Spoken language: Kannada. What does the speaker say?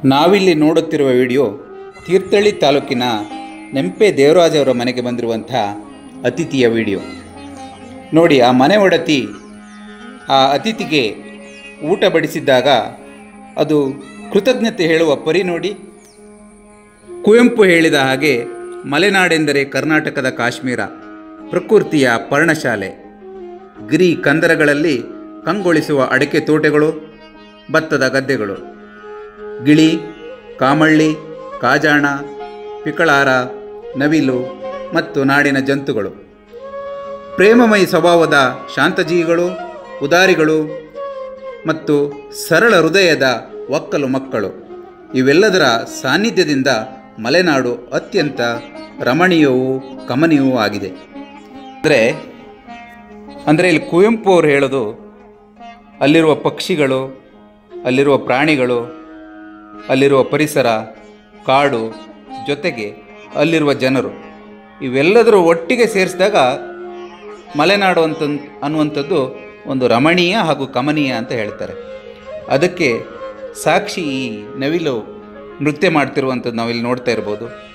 ನಾವಿಲ್ಲಿ ನೋಡುತ್ತಿರುವ ವಿಡಿಯೋ ತೀರ್ಥಹಳ್ಳಿ ತಾಲೂಕಿನ ನೆಂಪೆ ದೇವರಾಜ್ ಅವರ ಮನೆಗೆ ಬಂದಿರುವಂಥ ಅತಿಥಿಯ ವಿಡಿಯೋ ನೋಡಿ ಆ ಮನೆ ಒಡತಿ ಆ ಅತಿಥಿಗೆ ಊಟ ಬಡಿಸಿದ್ದಾಗ ಅದು ಕೃತಜ್ಞತೆ ಹೇಳುವ ಪರಿ ನೋಡಿ ಕುವೆಂಪು ಹೇಳಿದ ಹಾಗೆ ಮಲೆನಾಡೆಂದರೆ ಕರ್ನಾಟಕದ ಕಾಶ್ಮೀರ ಪ್ರಕೃತಿಯ ಪರ್ಣಶಾಲೆ ಗಿರಿ ಕಂದರಗಳಲ್ಲಿ ಕಂಗೊಳಿಸುವ ಅಡಕೆ ತೋಟಗಳು ಭತ್ತದ ಗದ್ದೆಗಳು ಗಿಳಿ ಕಾಮಳ್ಳಿ ಕಾಜಾಣ ಪಿಕಳಾರ ನವಿಲು ಮತ್ತು ನಾಡಿನ ಜಂತುಗಳು ಪ್ರೇಮಮಯಿ ಸ್ವಭಾವದ ಶಾಂತಜೀವಿಗಳು ಉದಾರಿಗಳು ಮತ್ತು ಸರಳ ಹೃದಯದ ಒಕ್ಕಲು ಮಕ್ಕಳು ಇವೆಲ್ಲದರ ಸಾನ್ನಿಧ್ಯದಿಂದ ಮಲೆನಾಡು ಅತ್ಯಂತ ರಮಣೀಯವೂ ಕಮನೀಯವೂ ಆಗಿದೆ ಅಂದರೆ ಅಂದರೆ ಇಲ್ಲಿ ಕುವೆಂಪು ಅವರು ಹೇಳೋದು ಅಲ್ಲಿರುವ ಪಕ್ಷಿಗಳು ಅಲ್ಲಿರುವ ಪ್ರಾಣಿಗಳು ಅಲ್ಲಿರುವ ಪರಿಸರ ಕಾಡು ಜೊತೆಗೆ ಅಲ್ಲಿರುವ ಜನರು ಇವೆಲ್ಲದರ ಒಟ್ಟಿಗೆ ಸೇರಿಸಿದಾಗ ಮಲೆನಾಡು ಅಂತ ಅನ್ನುವಂಥದ್ದು ಒಂದು ರಮಣೀಯ ಹಾಗೂ ಕಮನೀಯ ಅಂತ ಹೇಳ್ತಾರೆ ಅದಕ್ಕೆ ಸಾಕ್ಷಿ ಈ ನವಿಲು ನೃತ್ಯ ಮಾಡ್ತಿರುವಂಥದ್ದು ನಾವಿಲ್ಲಿ ನೋಡ್ತಾ ಇರ್ಬೋದು